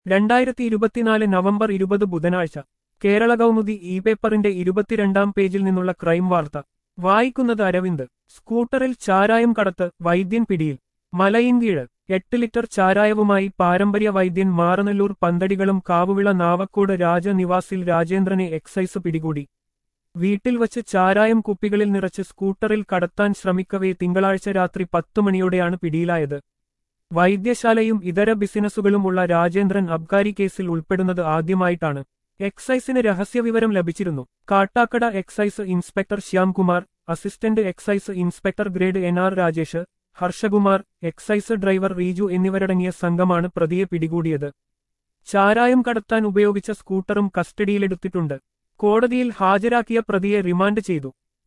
രണ്ടായിരത്തി ഇരുപത്തിനാല് നവംബർ ഇരുപത് ബുധനാഴ്ച കേരള കൗമുദി ഇ പേപ്പറിന്റെ ഇരുപത്തിരണ്ടാം പേജിൽ നിന്നുള്ള ക്രൈം വാർത്ത വായിക്കുന്നത് അരവിന്ദ് സ്കൂട്ടറിൽ ചാരായം കടത്ത് വൈദ്യൻ പിടിയിൽ മലയിൻകീഴ് എട്ട് ലിറ്റർ ചാരായവുമായി പാരമ്പര്യ വൈദ്യൻ മാറനല്ലൂർ പന്തടികളും കാവുവിള നാവക്കോട് രാജനിവാസിൽ രാജേന്ദ്രനെ എക്സൈസ് പിടികൂടി വീട്ടിൽ വച്ച് ചാരായം കുപ്പികളിൽ നിറച്ച് സ്കൂട്ടറിൽ കടത്താൻ ശ്രമിക്കവേ തിങ്കളാഴ്ച രാത്രി പത്തു മണിയോടെയാണ് പിടിയിലായത് വൈദ്യശാലയും ഇതര ബിസിനസ്സുകളുമുള്ള രാജേന്ദ്രൻ അബ്കാരി കേസിൽ ഉൾപ്പെടുന്നത് ആദ്യമായിട്ടാണ് എക്സൈസിന് രഹസ്യവിവരം ലഭിച്ചിരുന്നു Kattakada excise inspector Shyamkumar assistant excise inspector grade N R Rajesh Harshakumar excise driver Reeju എന്നിവരടങ്ങിയ സംഘമാണ് പ്രതിയെ പിടികൂടിയത് ചാരായം കടത്താൻ ഉപയോഗിച്ച സ്കൂട്ടറും കസ്റ്റഡിയിലെടുത്തിട്ടുണ്ട് കോടതിയിൽ ഹാജരാക്കിയ പ്രതിയെ റിമാൻഡ് ചെയ്തു